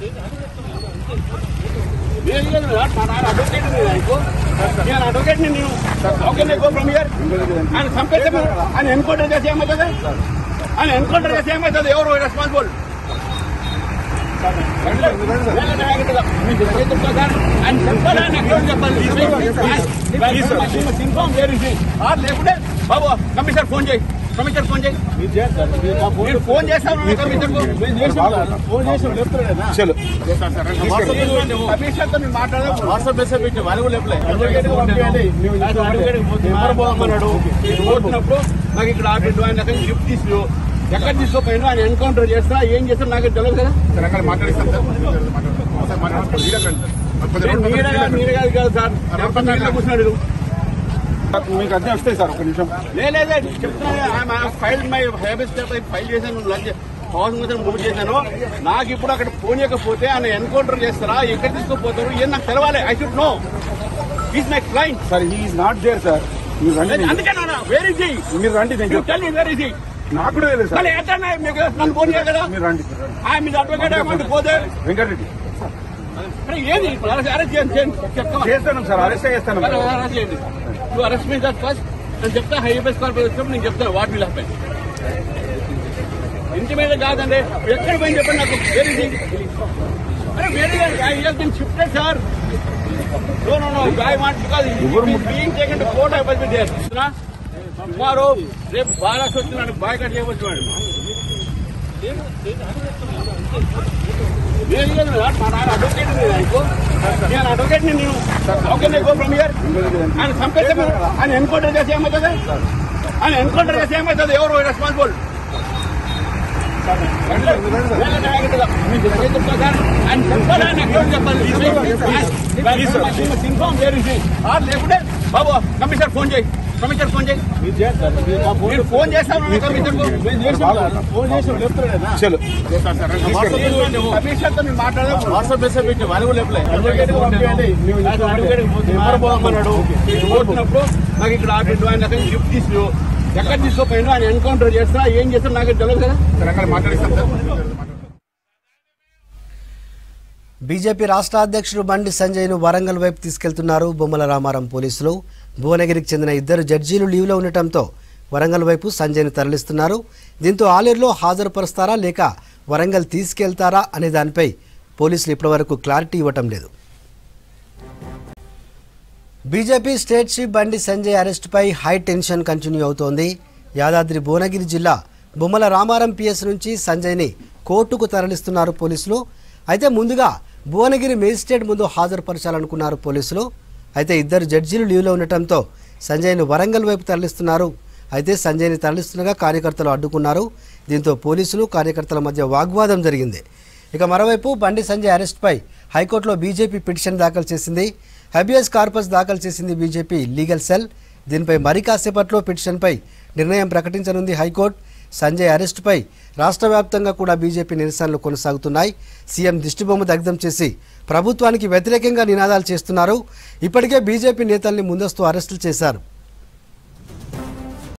నేను లేదు నా నాన్న అడ్వకేట్ నీకు నేను అడ్వకేట్ నేను ఓకే నేను గో ఫ్రమ్ హియర్ ఆయన చంపేస్తే ఆయన ఎన్కౌంటర్ చేసి ఏమవుతుంది ఆయన ఎన్కౌంటర్ చేసి ఏమవుతుంది ఎవరు రెస్పాన్సిబుల్ ఆయన చెప్పాలా నాకు ఎవరు చెప్పాలి ఇన్ఫార్మ్ చేసి లేకుంటే బాబు కమిషనర్ ఫోన్ చేయి కమిషనర్ ఫోన్ చేయి నేను ఫోన్ చేస్తాను కమిషనర్ ఫోన్ చేసి లేపుతాడేనా చలో కమిషనర్తో నేను మాట్లాడదాం వాట్సాప్ మెసేజ్ పెట్టి వాళ్ళు కూడా లేపలే అడ్వకేట్కి పంపించండి. నాకు అడ్వకేట్కి పోతే నెంబర్ పోమన్నాడు. నేను పోతున్నప్పుడు నాకు ఇక్కడ ఆర్డర్ ఆయన దగ్గర గిఫ్ట్ తీసు ఎక్కడ తీసుకోపోయినా ఆయన ఎన్కౌంటర్ చేస్తా ఏం చేస్తా నాకు తెలియదు కదా తెలంగాణ మాట్లాడిస్తాం సార్ ఒకసారి మాట్లాడుకోండి వీడియో కండి సార్ నేను మీరే కాదు, మీరే కాదు కాదు సార్ చెప్పండి మీరే కూర్చున్నాడు వీడు. మీకు అర్థం వస్తాయి సార్ ఒక నిమిషం లేదే చెప్తున్నా ఫైల్ మై హేబిస్ ఫైల్ చేశాను లంచ్ హౌస్ మీద మూవ్ చేశాను నాకు ఇప్పుడు అక్కడ ఫోన్ చేయకపోతే ఆయన ఎన్కౌంటర్ చేస్తారా ఎక్కడ తీసుకుపోతారు ఏం నాకు తెలవాలి I should know is my client sir he is not there sir మీరు రండి నేను- అందుకే వేర్ ఇస్ మీరు రండి నేను చెప్తాను టెల్ వేర్ ఇస్ నాకు కూడా తెలియదు సార్ మళ్ళీ ఎట్లా మీకు నన్ను ఫోన్ చేయ కదా మీరు రండి ఆయన మీద అడ్వకేట్ ఏమంటే పోతే వెంకటరెడ్డి అరే ఏది ఇప్పుడు అరెస్ట్ అరెస్ట్ చేయండి చేయండి చెప్తావా చేస్తాను సార్ అరెస్ట్ చేస్తాను అరే, అరెస్ట్ చేయండి నువ్వు అరెస్ట్ మీ దట్ ఫస్ట్ నేను చెప్తా హైవేస్ కార్పొరేట్ వచ్చినప్పుడు నేను చెప్తాను వాట్ విల్ హ్యాపెన్ ఇంటి మీద కాదండి ఎక్కడ పోయి చెప్పండి నాకు వేరే అరే వేరే shifted sir no no no I want because being taken to court I was there tomorrow రేపు బాగా వచ్చినాడు బాయ్ కట్ చేయవచ్చు వాడు నేను లేదు నా నాన్న అడ్వకేట్ నీకు నేను అడ్వకేట్ నేను ఓకే నేను గో ఫ్రమ్ హియర్ ఆయన చంపేస్తే ఆయన ఎన్కౌంటర్ చేసి ఏమవుతుంది ఆయన ఎన్కౌంటర్ చేసి ఏమవుతుంది ఎవరు రెస్పాన్సిబుల్ ఆయన చెప్పాలా నాకు ఎవరు చెప్పాలి ఇన్ఫార్మ్ చేసి లేకుంటే బాబు కమిషనర్ ఫోన్ చేయి కమిషనర్ ఫోన్ చేయి నేను ఫోన్ చేస్తాను కమిషనర్ ఫోన్ చేసి లేపుతాడేనా చలో కమిషనర్తో నేను మాట్లాడదాం వాట్సాప్ మెసేజ్ పెట్టి వాళ్ళు కూడా లేపలే అడ్వకేట్కి పంపించండి. నాకు అడ్వకేట్కి పోతే నెంబర్ పోమన్నాడు. నేను పోతున్నప్పుడు నాకు ఇక్కడ ఆర్డర్ ఆయన దగ్గర గిఫ్ట్ తీసు ఎక్కడ తీసుకోపోయినా ఆయన ఎన్కౌంటర్ చేస్తా ఏం చేస్తా నాకు తెలియదు కదా తెలంగాణ మాట్లాడిస్తాం సార్ బీజేపీ రాష్ట్ర అధ్యక్షుడు బండి సంజయ్ను వరంగల్ వైపు తీసుకెళ్తున్నారు బొమ్మల రామారం పోలీసులు భువనగిరికి చెందిన ఇద్దరు జడ్జీలు లీవ్లో ఉండటంతో వరంగల్ వైపు సంజయ్ను తరలిస్తున్నారు దీంతో ఆలేరులో హాజరుపరుస్తారా లేక వరంగల్ తీసుకెళ్తారా అనే దానిపై పోలీసులు ఇప్పటివరకు క్లారిటీ ఇవ్వటం లేదు BJP state chief Bandi Sanjay అరెస్టుపై హై టెన్షన్ కంటిన్యూ అవుతోంది యాదాద్రి భువనగిరి జిల్లా బొమ్మల రామారం పిఎస్ నుంచి సంజయ్ని కోర్టుకు తరలిస్తున్నారు పోలీసులు అయితే ముందుగా భువనగిరి మేజిస్ట్రేట్ ముందు హాజరుపరచాలనుకున్నారు పోలీసులు అయితే ఇద్దరు జడ్జీలు లీవ్లో ఉండటంతో సంజయ్ను వరంగల్ వైపు తరలిస్తున్నారు అయితే సంజయ్ని తరలిస్తుండగా కార్యకర్తలు అడ్డుకున్నారు దీంతో పోలీసులు కార్యకర్తల మధ్య వాగ్వాదం జరిగింది ఇక మరోవైపు బండి సంజయ్ అరెస్ట్పై హైకోర్టులో బీజేపీ పిటిషన్ దాఖలు చేసింది హబియస్ కార్పస్ దాఖలు చేసింది బీజేపీ లీగల్ సెల్ దీనిపై మరి కాసేపట్లో పిటిషన్పై నిర్ణయం ప్రకటించనుంది హైకోర్టు సంజయ్ అరెస్టుపై రాష్ట్ర వ్యాప్తంగా కూడా బీజేపీ నిరసనలు కొనసాగుతున్నాయి సీఎం దిష్టిబొమ్మ దగ్ధం చేసి ప్రభుత్వానికి వ్యతిరేకంగా నినాదాలు చేస్తున్నారు ఇప్పటికే బీజేపీ నేతల్ని ముందస్తు అరెస్టులు చేశారు